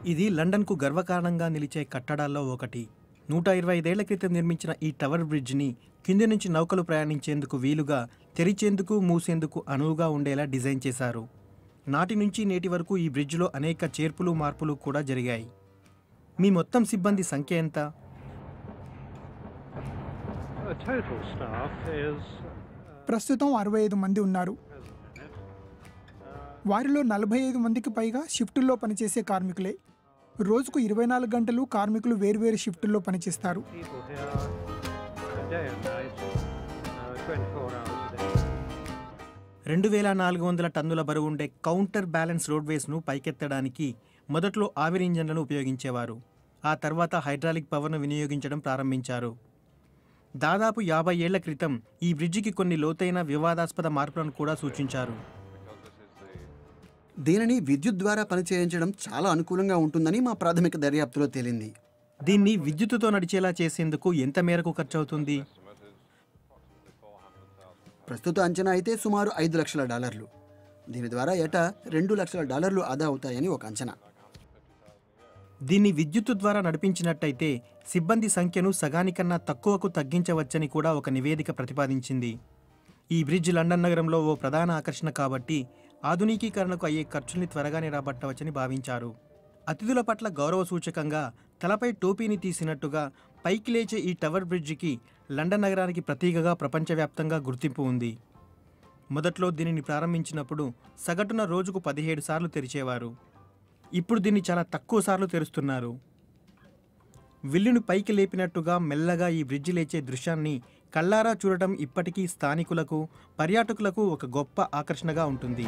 ఇది లండన్కు గర్వకారణంగా నిలిచే కట్టడాల్లో ఒకటి నూట ఇరవై ఐదేళ్ల క్రితం నిర్మించిన ఈ టవర్ బ్రిడ్జ్ని కింది నుంచి నౌకలు ప్రయాణించేందుకు వీలుగా తెరిచేందుకు మూసేందుకు అనువుగా ఉండేలా డిజైన్ చేశారు నాటి నుంచి నేటి వరకు ఈ బ్రిడ్జ్లో అనేక చేర్పులు మార్పులు కూడా జరిగాయి మీ మొత్తం సిబ్బంది సంఖ్య ఎంత The total staff is ప్రస్తుతం అరవై ఐదు మంది ఉన్నారు వారిలో నలభై ఐదు మందికి పైగా షిఫ్టుల్లో పనిచేసే కార్మికులే రోజుకు ఇరవై నాలుగు గంటలు కార్మికులు వేర్వేరు షిఫ్టుల్లో పనిచేస్తారు people here uh, day and night, uh, 24 hours a day. రెండు వేల నాలుగు వందల టన్నుల బరువు ఉండే కౌంటర్ బ్యాలెన్స్ రోడ్వేస్ను పైకెత్తడానికి మొదట్లో ఆవిరి ఇంజన్లను ఉపయోగించేవారు ఆ తర్వాత హైడ్రాలిక్ పవర్ను వినియోగించడం ప్రారంభించారు దాదాపు యాభై ఏళ్ల క్రితం ఈ బ్రిడ్జికి కొన్ని లోతైన వివాదాస్పద మార్పులను కూడా సూచించారు దీనిని విద్యుత్ ద్వారా పనిచేయించడం చాలా అనుకూలంగా ఉంటుందని మా ప్రాథమిక దర్యాప్తులో తేలింది దీన్ని విద్యుత్తుతో నడిచేలా చేసేందుకు ఎంత మేరకు ఖర్చవుతుంది ప్రస్తుత అంచనా అయితే సుమారు ఐదు లక్షల డాలర్లు దీని ద్వారా ఏటా రెండు లక్షల డాలర్లు ఆదా అవుతాయని ఒక అంచనా దీన్ని విద్యుత్తు ద్వారా నడిపించినట్టయితే సిబ్బంది సంఖ్యను సగానికన్నా తక్కువకు తగ్గించవచ్చని కూడా ఒక నివేదిక ప్రతిపాదించింది ఈ బ్రిడ్జ్ లండన్ నగరంలో ఓ ప్రధాన ఆకర్షణ కాబట్టి ఆధునికీకరణకు అయ్యే ఖర్చుల్ని త్వరగానే రాబట్టవచ్చని భావించారు అతిథుల పట్ల గౌరవ సూచకంగా తలపై టోపీని తీసినట్టుగా పైకి లేచే ఈ టవర్ బ్రిడ్జికి లండన్ నగరానికి ప్రతీకగా ప్రపంచవ్యాప్తంగా గుర్తింపు ఉంది మొదట్లో దీనిని ప్రారంభించినప్పుడు సగటున రోజుకు పదిహేడు సార్లు తెరిచేవారు ఇప్పుడు దీన్ని చాలా తక్కువ సార్లు తెరుస్తున్నారు విల్లును పైకి లేపినట్టుగా మెల్లగా ఈ బ్రిడ్జి లేచే దృశ్యాన్ని కళ్ళారా చూడటం ఇప్పటికీ స్థానికులకు పర్యాటకులకు ఒక గొప్ప ఆకర్షణగా ఉంటుంది